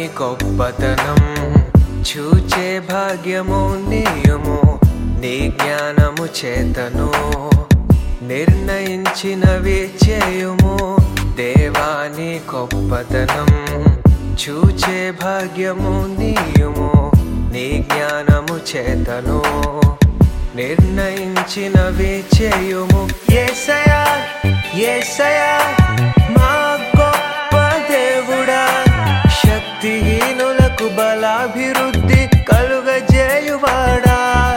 గొప్పతనం చూచే భాగ్యము నీయము నీ జ్ఞానము చేతను నిర్ణయించినవి చేయుము దేవాని గొప్పతనం చూచే భాగ్యము నీయుము నీ జ్ఞానము చేతను నిర్ణయించినవి చేయుము ఏసయా ఏసయా మా గొప్ప దేవుడా శక్తిహీనులకు బలాభివృద్ధి కలుగజేయువాడా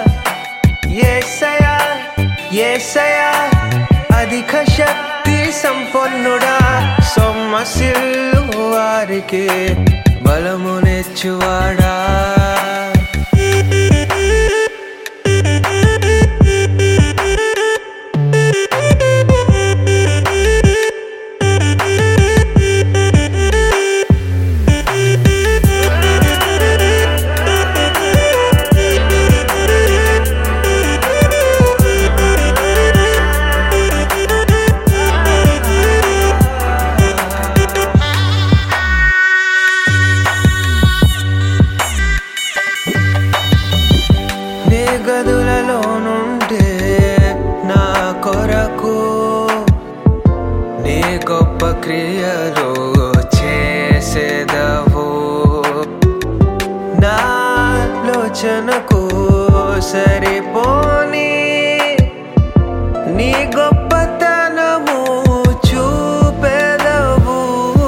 ఏసయా ఏసయా అధిక శక్తి సంపన్నుడా సొమ్మసిల్లు వారికి బలమునెచ్చువాడా నీ గదులలో నుండే నా కొరకు నీ గొప్ప క్రియలు చేసేదవు నా లోచనకు సరిపోని నీ గొప్పతనము చూపెదవు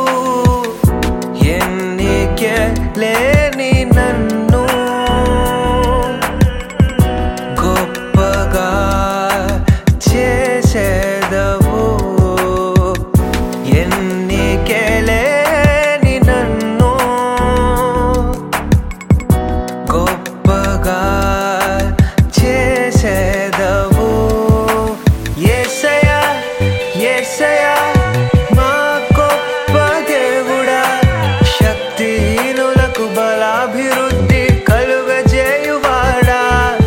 ఎన్నికే లేని నన్ను గొప్పగా చేసేదవు ఎన్నికే లేని నన్ను గొప్పగా చేసేదవు ఏసయా ఏసయా మా గొప్ప దేవుడా శక్తిహీనులకు బలాభివృద్ధి కలుగజేయువాడా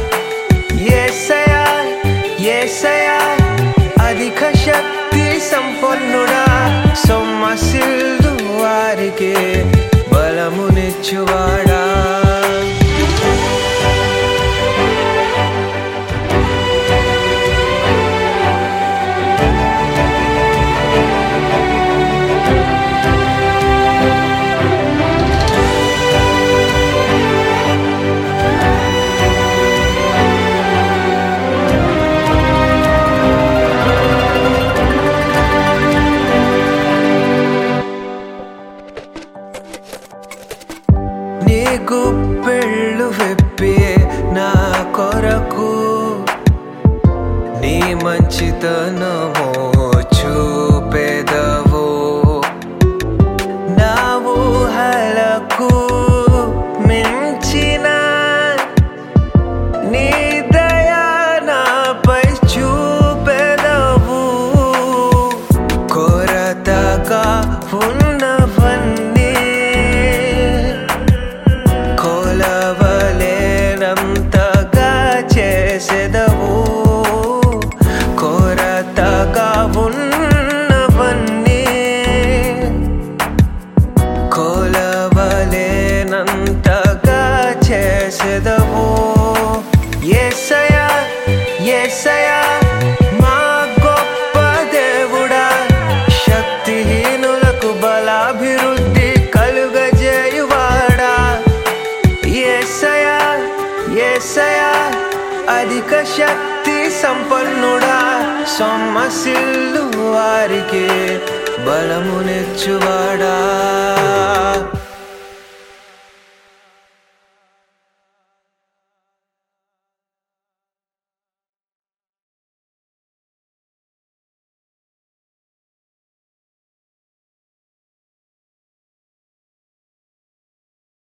ఏసయా ఏసయా అధిక శక్తి సంపన్నుడా సొమ్మసిల్లు వారికి బలమునిచ్చువాడా నీ గుప్పెళ్ళు విప్పి నా కొరకు నీ మంచితనము చూపెదవు నా ఊహలకు మించిన నీ దయా నాపై చూపెదవు కొరతగా ఉన్నవన్నీ కొలవలేనంతగా చేసెదవు కొరతగా ఉన్నవన్నీ కొలవలేనంతగా చేసెదవు ఏసయా ఏసయా మా గొప్ప దేవుడా శక్తిహీనులకు బలాభివృద్ధి కలుగజేయువాడా ఏసయా ఏసయా అధిక శక్తి సంపన్నుడా సొమ్మసిల్లు వారికి బలమునెచ్చువాడా